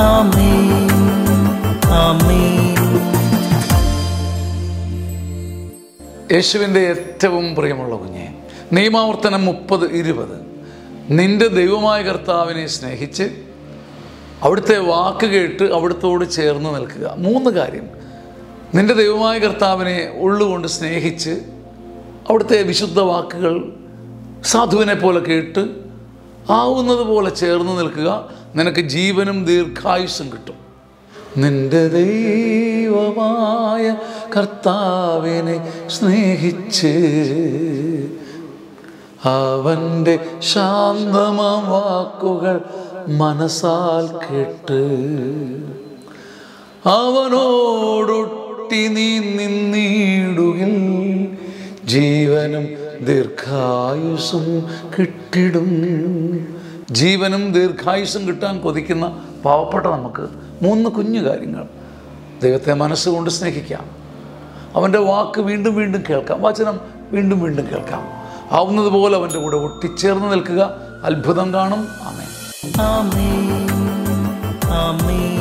ആമേൻ ആമേൻ യേശുവിൻ്റെ ഏറ്റവും പ്രിയമുള്ള കുഞ്ഞെ നിയമാവർത്തനം മുപ്പത് ഇരുപത് നിന്റെ ദൈവമായ കർത്താവിനെ സ്നേഹിച്ച് അവിടുത്തെ വാക്ക് കേട്ട് അവിടുത്തോട് ചേർന്ന് നിൽക്കുക മൂന്ന് കാര്യം നിന്റെ ദൈവമായ കർത്താവിനെ ഉള്ളുകൊണ്ട് സ്നേഹിച്ച് അവിടുത്തെ വിശുദ്ധ വാക്കുകൾ സാധുവിനെ പോലെ കേട്ട് ആവുന്നത് പോലെ ചേർന്ന് നിൽക്കുക നിനക്ക് ജീവനും ദീർഘായുസ്സും കിട്ടും നിന്റെ ദൈവമായ കർത്താവിനെ സ്നേഹിച്ച് അവൻ്റെ ശാന്തമാം വാക്കുകൾ മനസ്സാൽ കേട്ട് അവനോടൊട്ടി നീ നിന്നിടുകിൽ ജീവനും ദീർഘായുസും കിട്ടിടും ജീവനും ദീർഘായുസും കിട്ടാൻ കൊതിക്കുന്ന പാവപ്പെട്ട നമുക്ക് മൂന്ന് കുഞ്ഞു കാര്യങ്ങൾ ദൈവത്തെ മനസ്സുകൊണ്ട് സ്നേഹിക്കാം അവൻ്റെ വാക്ക് വീണ്ടും വീണ്ടും കേൾക്കാം വചനം വീണ്ടും വീണ്ടും കേൾക്കാം ആവുന്നത് പോലെ അവൻ്റെ കൂടെ ഒട്ടിച്ചേർന്ന് നിൽക്കുക അത്ഭുതം കാണും ആമേ ആമേൻ ആമേൻ